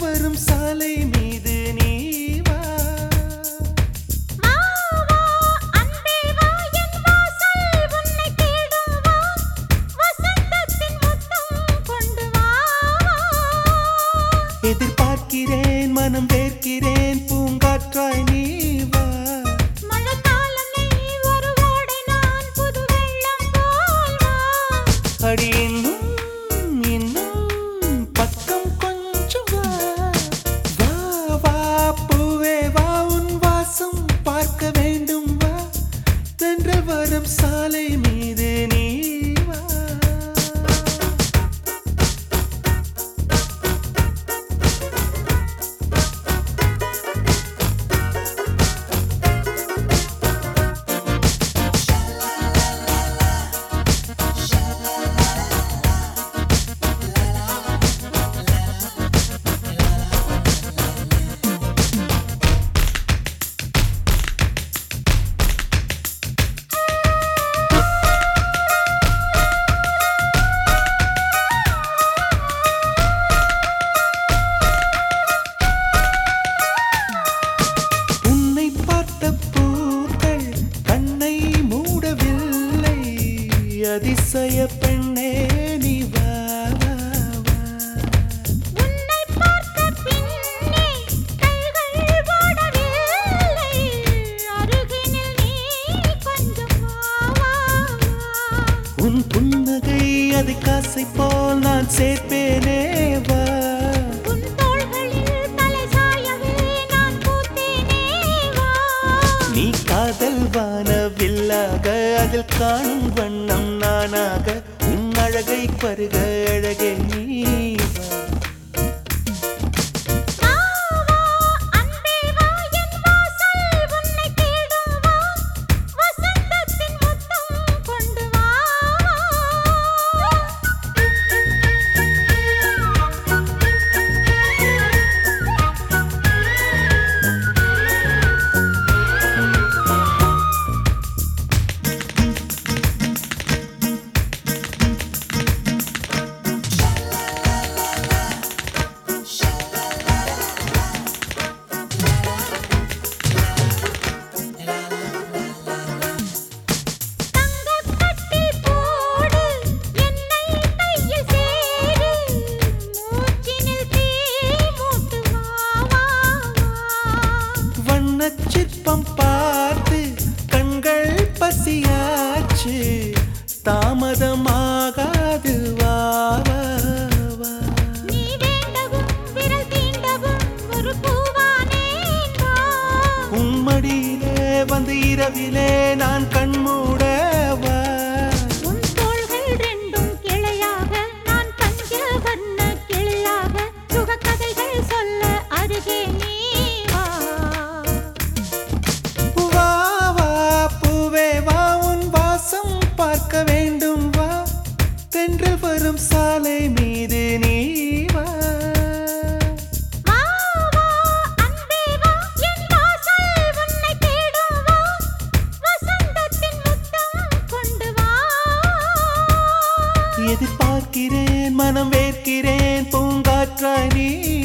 வரும் சாலை மீது நீ வா மாவா அன்பே வா என் வாசல் உன்னை தேடும் வா வசந்தத்தின் முத்தம் கொண்டு வா எதிர்பார்க்கிறேன் மனம் வேர்க்கிறேன் பூங்காற்றாய் நீ வா மழைக்காலம் நீ ஒரு ஓடை நான் புது வெள்ளம் போல் வா அடி இன்னும் இன்னும் பக்கம் கொஞ்சம் வா வா வா பூவே வா உன் வாசம் பார்க்க வேண்டும் வா தென்றல் வரும் சாலை மீது நீ வா உன்னை பார்த்த பூக்கள் கண்ணை மூடவில்லை அதிசய பெண்ணே நீ வா வா, வா. உன்னை பார்த்த பின்னே கைகள் ஓடவில்லை அருகினில் நீ கொஞ்சம் வா வா வா உன் புன்னகை அது காசை போல் நான் சேர்ப்பேனே வா உன் தோள்களில் தலை சாயவே நான் பூத்தேனே வா நீ காதல் வானவில்லாக அதில் காணும் வண்ணம் நானாக உன் அழகை பருக அழகே நீ வா மாவா அன்பே வா என் வாசல் உன்னை தேடும் வா வசந்தத்தின் முத்தம் கொண்டு வா தங்கக்கட்டி போடு என்னை கையில் சேரு மூச்சினில் தீ மூட்டு வா வா வா வண்ணச் சிற்பம் பார்த்து கண்கள் பசியாச்சு தாமதமாகாது வா வா, வா. நீ வேண்டவும் விரல் தீண்டவும் ஒரு பூவானேன் வா உன் மடியிலே வந்து இரவிலே நான் கண்மூட வா உன் தோள்கள் ரெண்டும் கிளையாக நான் பஞ்ச வண்ண கிளியாக சுகக்கதைகள் சொல்ல அருகே நீ வா வா வா பூவே வா உன் வாசம் பார்க்க வேண்டும் வா தென்றல் வரும் சாலை மீது நீ வா வா வா அன்பே வா என் வாசல் உன்னை தேடும் வா வசந்தத்தின் முத்தம் கொண்டு வா எதிர்பார்க்கிறேன் மனம் வேர்க்கிறேன் பூங்காற்றாய் நீ